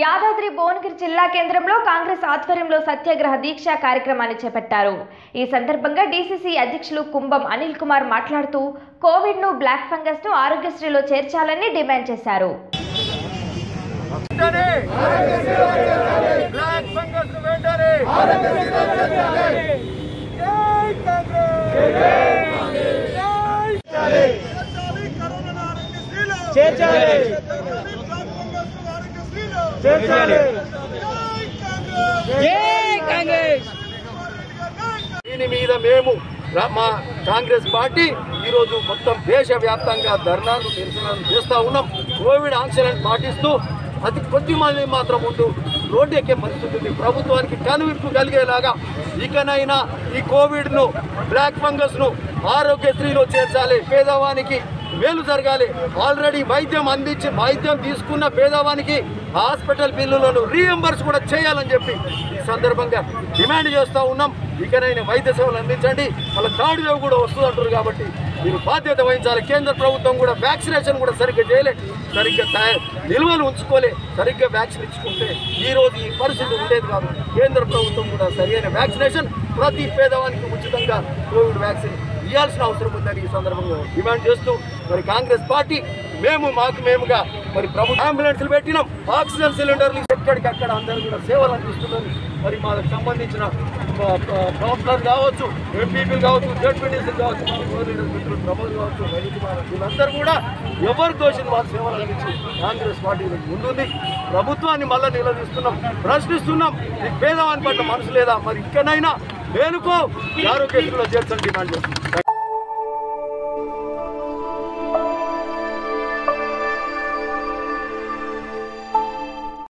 యాదాద్రి భువనగిరి జిల్లా కేంద్రంలో కాంగ్రెస్ ఆధ్వర్యంలో సత్యాగ్రహ దీక్ష కార్యక్రమాన్ని చేపట్టారు ఈ సందర్భంగా డీసీసీ అధ్యక్షులు కుంభం అనిల్ కుమార్ మాట్లాడుతూ కోవిడ్ ను బ్లాక్ ఫంగస్ ను ఆరోగ్యశ్రీలో చేర్చాలని డిమాండ్ చేశారు వెంటనే బ్లాక్ ఫంగస్ వెంటనే జై కాంగ్రెస్ చేర్చాలి చేర్చాలి జై కాంగ్రెస్ దీని మీద మేము రా- మా కాంగ్రెస్ పార్టీ ఈరోజు మొత్తం దేశవ్యాప్తంగా ధర్నాలు నిరసనలు చేస్తూ ఉన్నాం కోవిడ్ ఆంక్షలను పాటిస్తూ అతి కొద్ది మంది మాత్రం ముందు రోడ్డు ఎక్కే పరిస్థితి ఉంది ప్రభుత్వానికి కనువిప్పు కలిగేలాగా ఇకనైనా ఈ కోవిడ్ను బ్లాక్ ఫంగస్ను ఆరోగ్యశ్రీలో చేర్చాలి పేదవానికి మేలు జరగాలి ఆల్రెడీ వైద్యం అందించి వైద్యం తీసుకున్న పేదవానికి హాస్పిటల్ బిల్లులను రీఎంబర్స్ కూడా చేయాలని చెప్పి ఈ సందర్భంగా డిమాండ్ చేస్తూ ఉన్నాం ఇకనైనా వైద్య సేవలు అందించండి వాళ్ళ థర్డ్ వేవ్ కూడా వస్తుందంటారు కాబట్టి మీరు బాధ్యత వహించాలి కేంద్ర ప్రభుత్వం కూడా వ్యాక్సినేషన్ కూడా సరిగ్గా చేయలే సరిగ్గా తయా- నిల్వలు ఉంచుకోలే సరిగ్గా వ్యాక్సిన్ ఇచ్చుకుంటే ఈ రోజు ఈ పరిస్థితి ఉండేది కాదు కేంద్ర ప్రభుత్వం కూడా సరైన వ్యాక్సినేషన్ ప్రతి పేదవానికి ఉచితంగా కోవిడ్ వ్యాక్సిన్ ఇవ్వాల్సిన అవసరం ఉందని ఈ సందర్భంగా డిమాండ్ చేస్తూ మరి కాంగ్రెస్ పార్టీ మేము మాకు మేముగా మరి ప్రభుత్వ అంబులెన్స్లు పెట్టినాం ఆక్సిజన్ సిలిండర్లు ఎక్కడికక్కడ అందరూ కూడా సేవలు అందిస్తున్నారు మరి మాకు సంబంధించిన కౌన్సిలర్ కావచ్చు ఎంపీపీలు కావచ్చు జడ్పీటీసీలు కావచ్చు మా కోఆర్డినేటర్ మిత్రులు ప్రమోద్ కావచ్చు రవికుమార్ వీళ్ళందరూ కూడా ఎవరు దోషిని వాళ్ళ సేవలు అందించి కాంగ్రెస్ పార్టీ ముందుంది ప్రభుత్వాన్ని మళ్ళీ నిలదీస్తున్నాం ప్రశ్నిస్తున్నాం ఈ పేదవాని పట్ల మనసు లేదా మరి ఇక్కడైనా మేలుకో ఆరోగ్యశ్రీలో చేర్చని డిమాండ్ చేస్తున్నాం